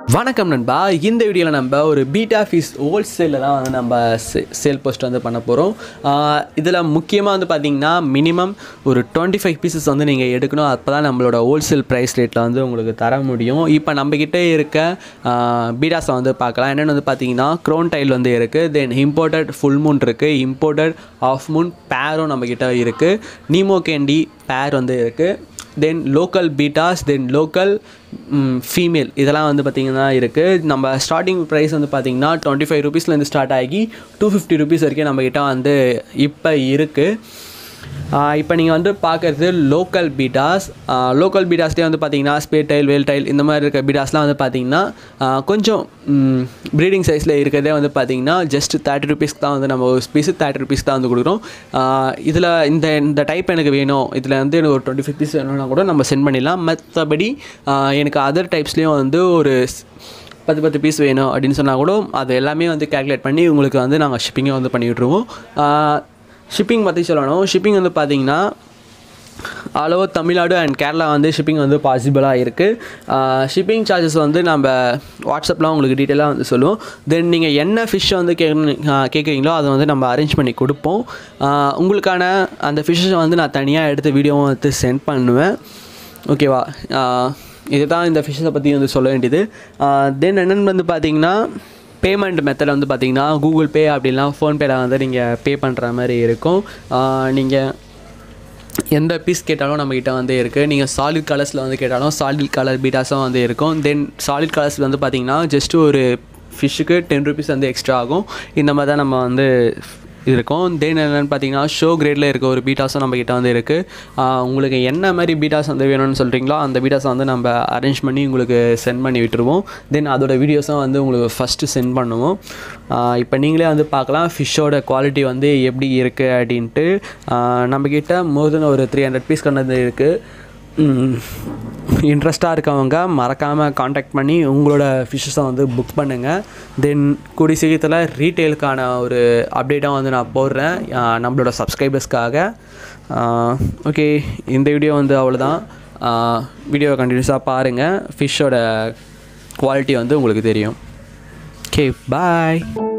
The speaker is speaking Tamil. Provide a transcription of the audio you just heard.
வணக்கம் நண்பா இந்த வீடியோவில் நம்ம ஒரு பீட்டா ஃபீஸ் ஹோல்சேலில் தான் வந்து நம்ம சேல் போஸ்ட் வந்து பண்ண போகிறோம் இதில் முக்கியமாக வந்து பார்த்தீங்கன்னா மினிமம் ஒரு டுவெண்ட்டி ஃபைவ் பீசஸ் வந்து நீங்கள் எடுக்கணும் அப்போ தான் நம்மளோட ஹோல்சேல் ப்ரைஸ் ரேட்டில் வந்து உங்களுக்கு தர முடியும் இப்போ நம்மக்கிட்ட இருக்க பீடாஸை வந்து பார்க்கலாம் என்னென்னு வந்து பார்த்தீங்கன்னா க்ரோன் டைல் வந்து இருக்குது தென் இம்போர்ட்டட் ஃபுல் மூன் இருக்குது இம்போர்ட்டட் ஆஃப் மூன் பேரும் நம்மக்கிட்ட இருக்குது நீமோ கேண்டி பேர் வந்து இருக்குது then local bettas then local female இதெல்லாம் வந்து பார்த்திங்கன்னா இருக்குது நம்ம ஸ்டார்டிங் ப்ரைஸ் வந்து பார்த்திங்கன்னா டுவெண்ட்டி ஃபைவ் ருபீஸ்லேருந்து ஸ்டார்ட் ஆகி டூ ஃபிஃப்டி ருபீஸ் வரைக்கும் நம்மக்கிட்ட வந்து இப்போ இருக்குது இப்போ நீங்கள் வந்து பார்க்குறது லோக்கல் பீட்டாஸ் லோக்கல் பீட்டாஸ்லேயே வந்து பார்த்தீங்கன்னா ஸ்பே டைல் வேல் டைல் இந்த மாதிரி இருக்க பீட்டாஸ்லாம் வந்து பார்த்தீங்கன்னா கொஞ்சம் ப்ரீடிங் சைஸில் இருக்கிறதே வந்து பார்த்தீங்கன்னா ஜஸ்ட் தேர்ட்டி ருபீஸ்க்கு தான் வந்து நம்ம ஒரு பீஸு தேர்ட்டி ருபீஸ் தான் வந்து கொடுக்குறோம் இதில் இந்த இந்த டைப் எனக்கு வேணும் இதில் வந்து எனக்கு ஒரு டுவெண்ட்டி ஃபைவ் பீஸ் வேணும்னா கூட நம்ம சென்ட் பண்ணிடலாம் மற்றபடி எனக்கு அதர் டைப்ஸ்லேயும் வந்து ஒரு பத்து பத்து பீஸ் வேணும் அப்படின்னு சொன்னால் கூட அது எல்லாமே வந்து கேல்குலேட் பண்ணி உங்களுக்கு வந்து நாங்கள் ஷிப்பிங்கை வந்து பண்ணி விட்ருவோம் ஷிப்பிங் பற்றி சொல்லணும் ஷிப்பிங் வந்து பார்த்தீங்கன்னா all over Tamil Nadu and Kerala வந்து ஷிப்பிங் வந்து பாசிபிளாக இருக்குது ஷிப்பிங் சார்ஜஸ் வந்து நம்ம வாட்ஸ்அப்பில் உங்களுக்கு டீட்டெயிலாக வந்து சொல்லுவோம் தென் நீங்கள் என்ன ஃபிஷ்ஷை வந்து கேட்கணும் கேட்குறீங்களோ அதை வந்து நம்ம அரேஞ்ச் பண்ணி கொடுப்போம் உங்களுக்கான அந்த ஃபிஷ்ஷை வந்து நான் தனியாக எடுத்து வீடியோவும் வந்து சென்ட் பண்ணுவேன் ஓகேவா இதுதான் இந்த ஃபிஷ்ஷை பற்றி வந்து சொல்ல வேண்டியது தென் என்னென்னு வந்து பார்த்தீங்கன்னா பேமெண்ட் மெத்தட் வந்து பார்த்தீங்கன்னா கூகுள் பே அப்படிலாம் ஃபோன்பேயில் வந்து நீங்கள் பே பண்ணுற மாதிரி இருக்கும் நீங்கள் எந்த பீஸ் கேட்டாலும் நம்மக்கிட்ட வந்து இருக்குது நீங்கள் சாலிட் கலர்ஸில் வந்து கேட்டாலும் சாலிட் கலர் பீட்டாஸும் வந்து இருக்கும் தென் சாலிட் கலர்ஸ் வந்து பார்த்திங்கன்னா ஜஸ்ட்டு ஒரு ஃபிஷ்ஷுக்கு டென் ருபீஸ் வந்து எக்ஸ்ட்ரா ஆகும் இந்த மாதிரி தான் நம்ம வந்து இருக்கும் தென் என்னென்னு பார்த்தீங்கன்னா ஷோ கிரேடில் இருக்க ஒரு பீட்டாஸும் நம்மக்கிட்ட வந்து இருக்குது உங்களுக்கு என்ன மாதிரி பீட்டாஸ் வந்து வேணும்னு சொல்கிறீங்களோ அந்த பீட்டாஸை வந்து நம்ம அரேஞ்ச் பண்ணி உங்களுக்கு சென்ட் பண்ணி விட்டுருவோம் தென் அதோட வீடியோஸும் வந்து உங்களுக்கு ஃபஸ்ட்டு சென்ட் பண்ணுவோம் இப்போ நீங்களே வந்து பார்க்கலாம் ஃபிஷ்ஷோட குவாலிட்டி வந்து எப்படி இருக்குது அப்படின்ட்டு நம்மக்கிட்ட மோர் தென் ஒரு த்ரீ ஹண்ட்ரட் பீஸ் கொண்டது இருக்குது இன்ட்ரெஸ்ட்டாக இருக்கவங்க மறக்காமல் காண்டாக்ட் பண்ணி உங்களோட ஃபிஷ்ஷஸை வந்து புக் பண்ணுங்கள் தென் கூடி சீக்கிரத்தில் ரீட்டெயிலுக்கான ஒரு அப்டேட்டாக வந்து நான் போடுறேன் நம்மளோட சப்ஸ்கிரைபர்ஸ்க்காக ஓகே இந்த வீடியோ வந்து அவ்வளோதான் வீடியோவை கண்டினியூஸாக பாருங்கள் ஃபிஷ்ஷோட குவாலிட்டி வந்து உங்களுக்கு தெரியும் ஓகே பாய்